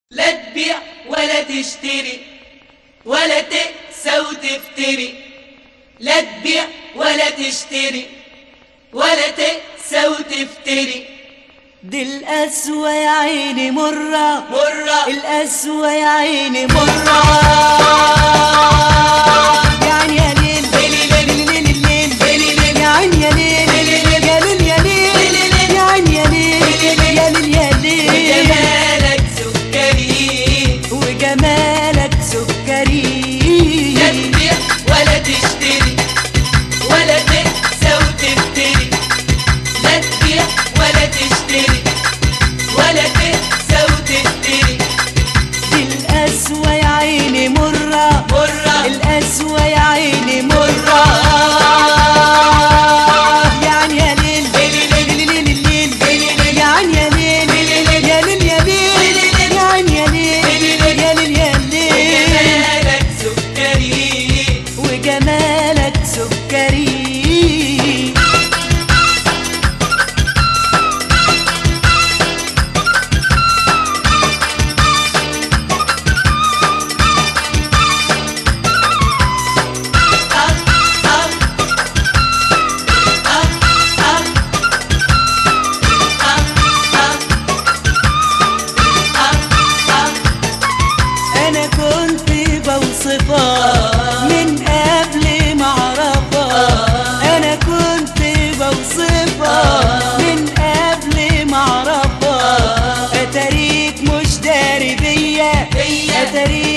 لا تبيع ولا تشتري ولا تقسى وتفتري لا تبيع ولا تشتري ولا تقسى وتفتري دي القسوة يا عيني مرة مرة القسوة يا عيني مرة يعني يا ليل ليلي ليلي ليل الليل ليلي ليلي يا عيني يا ليل يا ليل يا ليل يا عيني يا ليل يا ليل يا ليل جمالك سكري وجمالك سكري لا تبيع ولا تشتري ولا تقسى وتفتري لا تبيع ولا تشتري ولا تقسى وتفتري دي القسوة يا عيني مرة مرة القسوة يا عيني مرة يعني يا ليل ليلي ليلي ليل الليل ليلي ليلي يا عين يا ليل يا ليل يا ليل يا عين يا ليل يا ليل يا ليل جمالك سكري وجمالك سكري انا كنت بوصفها من قبل ما اعرفها انا كنت بوصفها من قبل ما اعرفها اتاريك مش داري بيا بيا. اتاريك